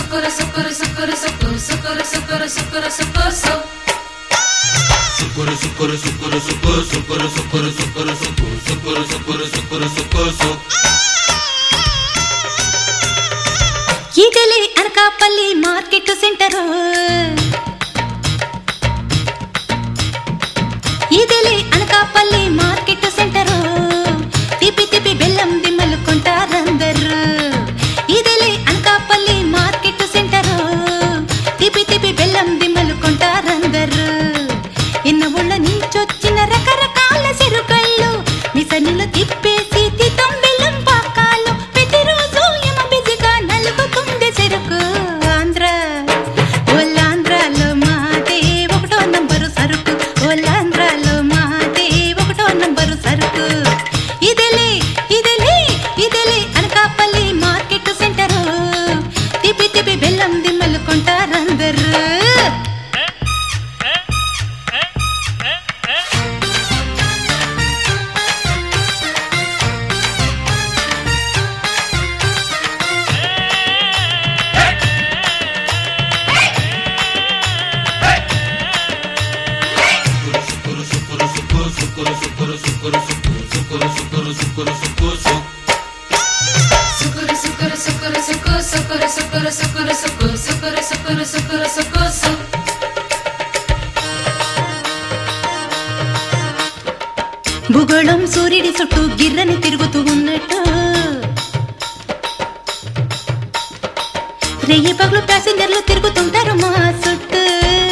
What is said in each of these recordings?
socorro, socorro, socorro, socorro, socorro, socorro, socorro, socorro, socorro. Socorro, socorro, socorro, socorro, socorro, socorro, socorro, socorro, socorro, socorro, socorro, socorro, socorro. ఇదిలే Anakapalli market centre ఇదిలే Anakapalli market centre తిప్పి తిప్పి బెల్లం దిమ్మలు కొంటారందరు ఇదిలే Anakapalli market centre తిప్పి తిప్పి బెల్లం దిమ్మలు కొంటారందరు ఎన్న ఊళ్ళ నుంచొచ్చిన రకరకాల చెరుకళ్ళు మిసనిలో తిప్పేసి తితం బెల్లం పాకాలు ప్రతిరోజు ఎమ బిజీగా నలుగుతుంది చెరుకు ఆంధ్ర ఓలాంధ్రాలో మాదే ఒకటో నంబరు సరుకు ఓలాంధ్రాలో మాదే ఒకటో నంబరు సరుకు ఇదిలే ఇదిలే ఇదిలే అనకాపల్లి మార్కెట్ సెంటరు తిప్పి తిప్పి బెల్లం దిమ్మలు కొంటారందరూ Socorro, socorro, socorro, socorro, socorro, socorro, socorro, socorro, socorro, socorro, socorro. Socorro, socorro, socorro, socorro, socorro, socorro, socorro, socorro, socorro, socorro, socorro, socorro, socorro. భూగోళం సూర్యుడి చుట్టూ గిర్రని తిరుగుతూ ఉన్నట్టు రెయ్యి పగలు ప్యాసింజర్లు తిరుగుతుంటారు మా చుట్టూ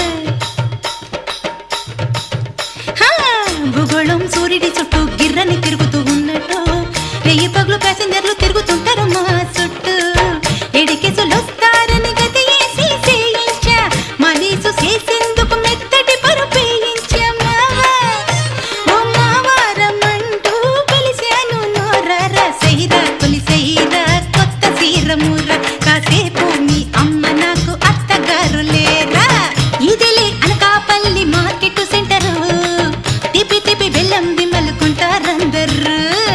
హా, భూగోళం సూర్యుడి చుట్టూ గిర్రని తిరుగుతూ ఉన్నట్టు రెయ్యి పగలు ప్యాసింజర్లు తిరుగుతుంటారు మా చుట్టూ ఎడికేసులు వస్తారని గతి వేసి చేయించా మనీసు చేసేందుకు మెత్తటి పరుపేయించమ్మా ఓ మావారమంటూ పిలిచాను నోరారా సైరా కొలిసైరా కొత్త సీరముర కాసేపు మీ అమ్మ నాకు అత్తగారు లేరా ఇదిలే అనకాపల్లి మార్కెట్ సెంటర్ తిప్పి తిప్పి బెల్లం దిమ్మలుకుంటారందరూ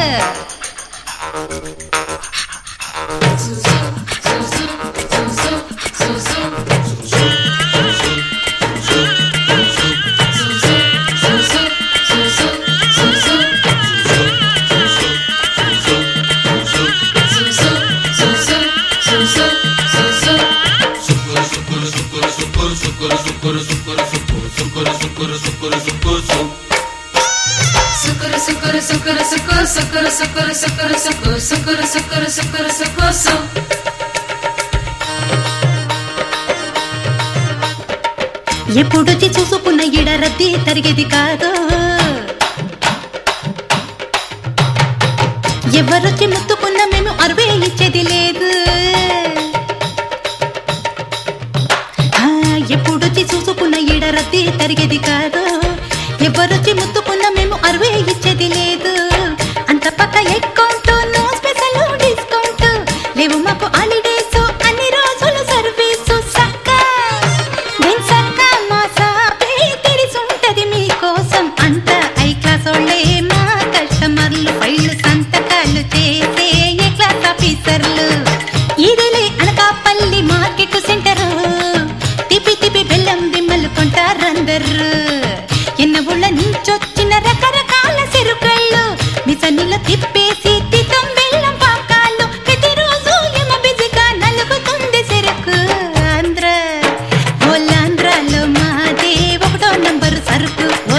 Socorro, socorro, socorro, socorro, socorro, socorro, socorro, socorro, socorro, socorro, socorro, socorro. Socorro, socorro, socorro, socorro, socorro, socorro, socorro, socorro, socorro, socorro, socorro, socorro, socorro. ఎప్పుడొచ్చి చూసుకున్న ఇడ రద్దీ తరిగేది కాదు ఎవరొచ్చి ముత్తుకున్న మేము అరవే ఇచ్చేది లేదు ఆ, ఎప్పుడొచ్చి చూసుకున్న ఇడ రద్దీ తరిగేది కాదు ఎవరొచ్చి ముత్తుకున్న మేము అరవే ఇచ్చేది లేదు అంత పక్క ఎక్కౌంట్ నో స్పెషల్ డిస్కౌంట్ లేవు మాకు హాలిడేస్ అన్ని రోజులు సర్వీసు సక్క నేను సక్క మా సాపే తెరిసుంటది మీకోసం అంత ఐ క్లాస్ వాళ్ళే మా కస్టమర్లు ఫైళ్ళు సంతకాలు చేసే ఏ క్లాస్ ఆఫీసర్లు ఇదిలే అనకాపల్లి మార్కెట్ సెంటర్ తిప్పి తిప్పి బెల్లం దిమ్మలు కొంటారందరు ఎన్న ఊళ్ళ నుంచొచ్చిన రకరకాల చెరుకళ్ళు మిసనిలో తిప్పేసి తితం బెల్లం పాకాలు ప్రతిరోజు ఎమ బిజీగా నలుగుతుంది చెరుకు ఆంధ్ర ఓలాంధ్రాలో మాదే ఒకటో నంబరు సరుకు